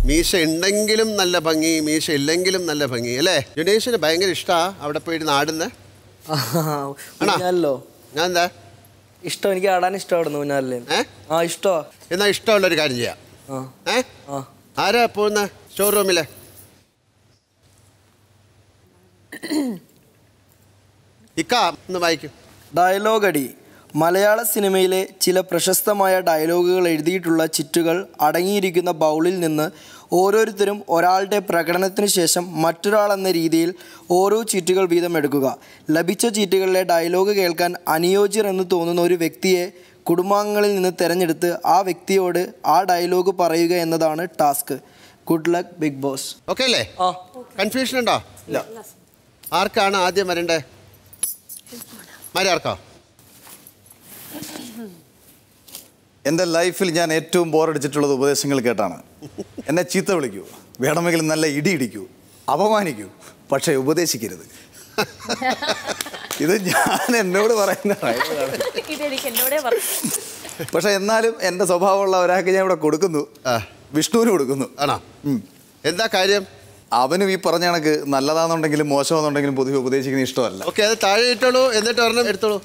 മീശ ഉണ്ടെങ്കിലും നല്ല ഭംഗി മീശ ഇല്ലെങ്കിലും നല്ല ഭംഗി അല്ലേ ജുനേഷിന് ഭയങ്കര ഇഷ്ടാ അവിടെ പോയിട്ട് നാടുന്നത് ഊഞ്ഞാലോ ഞാൻ എന്താ ഇഷ്ടം എനിക്ക് ആടാൻ ഇഷ്ടമായിരുന്നു ഊഞ്ഞാലില് ഏ ആ ഇഷ്ടമാ എന്നാ ഇഷ്ടമുള്ളൊരു കാര്യം ചെയ്യാം ആ ഏ ആ ആരാ പോകുന്ന ഷോറൂമിലെ ഇക്ക ഒന്ന് വായിക്കും ഡയലോഗ് അടി മലയാള സിനിമയിലെ ചില പ്രശസ്തമായ ഡയലോഗുകൾ എഴുതിയിട്ടുള്ള ചിറ്റുകൾ അടങ്ങിയിരിക്കുന്ന ബൗളിൽ നിന്ന് ഓരോരുത്തരും ഒരാളുടെ പ്രകടനത്തിന് ശേഷം മറ്റൊരാൾ എന്ന രീതിയിൽ ഓരോ ചീറ്റുകൾ വീതം എടുക്കുക ലഭിച്ച ചീറ്റുകളിലെ ഡയലോഗ് കേൾക്കാൻ അനുയോജ്യർ എന്ന് തോന്നുന്ന ഒരു വ്യക്തിയെ കുടുംബാംഗങ്ങളിൽ നിന്ന് തിരഞ്ഞെടുത്ത് ആ വ്യക്തിയോട് ആ ഡയലോഗ് പറയുക എന്നതാണ് task good luck big boss okay അല്ലേ ആ കൺഫ്യൂഷൻ ഉണ്ടോ ഇല്ല ആർക്കാണ് ആദ്യം വരണ്ടേ മാരാർക്കോ എൻ്റെ ലൈഫിൽ ഞാൻ ഏറ്റവും ബോറടിച്ചിട്ടുള്ളത് ഉപദേശങ്ങൾ കേട്ടാണ് എന്നെ ചീത്ത വിളിക്കൂ വേണമെങ്കിൽ നല്ല ഇടി ഇടിക്കൂ അപമാനിക്കൂ പക്ഷേ ഉപദേശിക്കരുത് ഇത് ഞാൻ എന്നോട് പറയുന്ന ഡയലോഗാണ്. ഇതെനിക്ക് എന്നോടേ പറഞ്ഞു പക്ഷേ എന്നാലും എൻ്റെ സ്വഭാവമുള്ള ഒരാൾക്ക് ഞാൻ ഇവിടെ കൊടുക്കുന്നു ആ. വിഷ്ണുവിന് കൊടുക്കുന്നു ആണോ എന്താ കാര്യം അവനും ഈ പറഞ്ഞ കണക്ക് നല്ലതാണെന്നുണ്ടെങ്കിലും മോശമാണെന്നുണ്ടെങ്കിലും പൊതുവെ ഉപദേശിക്കുന്ന ഇഷ്ടമല്ല ഓക്കെ അത് താഴെ ഇട്ടോളൂ എന്നിട്ട് ഒരെണ്ണം എടുത്തോളൂ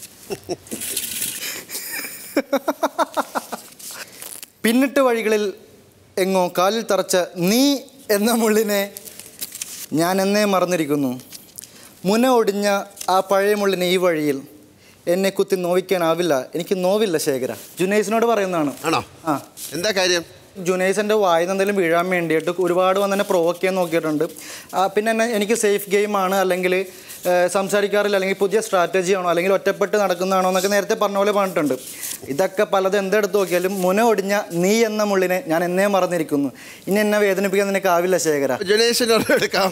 പിന്നിട്ട വഴികളിൽ എങ്ങോ കാലിൽ തറച്ച നീ എന്ന മുള്ളിനെ ഞാൻ എന്നേ മറന്നിരിക്കുന്നു മുന ഒടിഞ്ഞ ആ പഴയ മുള്ളിനെ ഈ വഴിയിൽ എന്നെ കുത്തി നോവിക്കാനാവില്ല എനിക്ക് നോവില്ല ശേഖര ജുനൈസിനോട് പറയുന്നതാണ് ആണോ ആ എന്താ കാര്യം ജുനൈസിൻ്റെ വായിൽ എന്തെങ്കിലും വീഴാൻ വേണ്ടിയിട്ട് ഒരുപാട് വന്ന് എന്നെ പ്രൊവോക്ക് ചെയ്യാൻ നോക്കിയിട്ടുണ്ട് ആ, പിന്നെ എന്നെ എനിക്ക് സേഫ് ഗെയിമാണ് അല്ലെങ്കിൽ ഏഹ്, സംസാരിക്കാറില്ല അല്ലെങ്കിൽ പുതിയ സ്ട്രാറ്റജി ആണോ അല്ലെങ്കിൽ ഒറ്റപ്പെട്ട് നടക്കുന്നതാണോ എന്നൊക്കെ നേരത്തെ പറഞ്ഞ പോലെ പറഞ്ഞിട്ടുണ്ട് ഇതൊക്കെ പലത് എന്തെടുത്ത് നോക്കിയാലും മുന ഒടിഞ്ഞ നീ എന്ന മുള്ളിനെ ഞാൻ എന്നേ മറന്നിരിക്കുന്നു ഇനി എന്നെ വേദനിപ്പിക്കാൻ നിനക്കാവില്ല ശേഖര ജുനേഷിന് ഒരെണ്ണം എടുക്കാം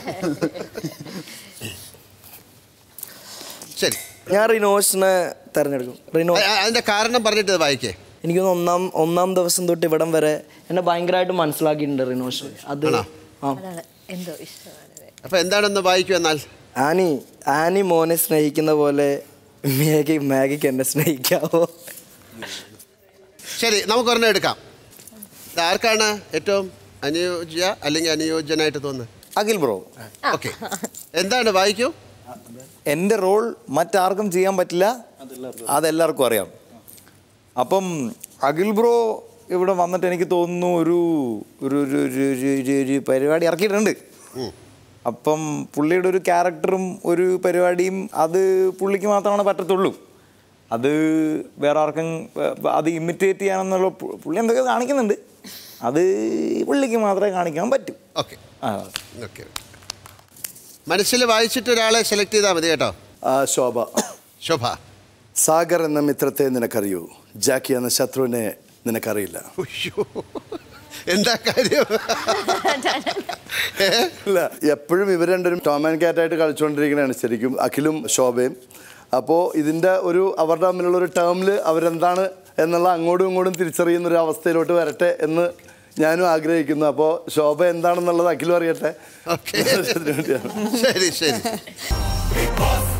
ശരി ഞാൻ റിനോഷിനെ തിരഞ്ഞെടുക്കും റിനോ അ- അതിന്റെ കാരണം പറഞ്ഞിട്ട് ഇത് വായിക്കേ എനിക്കൊന്ന് ഒന്നാം ഒന്നാം ദിവസം തൊട്ട് ഇവിടം വരെ എന്നെ ഭയങ്കരമായിട്ട് മനസ്സിലാക്കിയിട്ടുണ്ട് റിനോഷ് അത് ആണോ? ആ അതാണ് എന്തോ ഇഷ്ടമാണ് അപ്പൊ എന്താണെന്ന് വായിക്കൂ എന്നാൽ ആനി ആനി മോനെ സ്നേഹിക്കുന്ന പോലെ മാഗി മാഗിക്ക് എന്നെ സ്നേഹിക്കാവോ ശരി നമുക്ക് ഒരെണ്ണം എടുക്കാം ഇത് ആർക്കാണ് ഏറ്റവും അനുയോജ്യ അല്ലെങ്കിൽ അനുയോജ്യനായിട്ട് തോന്നുന്നത് അഖിൽ ബ്രോ ഓക്കെ എന്താണ് വായിക്കൂ എൻ്റെ റോൾ മറ്റാർക്കും ചെയ്യാൻ പറ്റില്ല അതെല്ലാവർക്കും അറിയാം അപ്പം അഖിൽ ബ്രോ ഇവിടെ വന്നിട്ട് എനിക്ക് തോന്നുന്നു ഒരു ഒരു ഒരു ഒരു ഒരു- ഒരു- ഒരു പരിപാടി ഇറക്കിയിട്ടുണ്ട് അപ്പം പുള്ളിയുടെ ഒരു ക്യാരക്ടറും ഒരു പരിപാടിയും അത് പുള്ളിക്ക് മാത്രമാണ് പറ്റത്തുള്ളൂ അത് വേറെ ആർക്കും ഏർ, അത് ഇമിറ്റേറ്റ് ചെയ്യാനെന്നുള്ള പു- പുള്ളി എന്തൊക്കെ കാണിക്കുന്നുണ്ട് അത് പുള്ളിക്ക് മാത്രമേ കാണിക്കാൻ പറ്റൂ ഓക്കെ ആ ഓക്കെ മനസ്സിൽ വായിച്ചിട്ട് ഒരാളെ സെലക്ട് ചെയ്താൽ മതി കേട്ടോ ആ ശോഭ ശോഭ സാഗർ എന്ന മിത്രത്തെ നിനക്കറിയൂ ജാക്കി എന്ന ശത്രുവിനെ നിനക്കറിയില്ല ഉയ്യോ. എന്താ കാര്യം ഏ? ഇല്ല എപ്പോഴും ഇവർ രണ്ടുപേരും ടോം ആൻഡ് കാറ്റായിട്ട് കളിച്ചുകൊണ്ടിരിക്കുന്നതാണ് ശരിക്കും അഖിലും ശോഭയും അപ്പോൾ ഇതിൻ്റെ ഒരു അവരുടെ തമ്മിലുള്ള ഒരു ടേമിൽ അവരെന്താണ് എന്നുള്ള അങ്ങോട്ടും ഇങ്ങോട്ടും തിരിച്ചറിയുന്ന ഒരു അവസ്ഥയിലോട്ട് വരട്ടെ എന്ന് ഞാനും ആഗ്രഹിക്കുന്നു അപ്പോൾ ശോഭ എന്താണെന്നുള്ളത് അഖിലും അറിയട്ടെ ഓക്കെ ശരി ശരി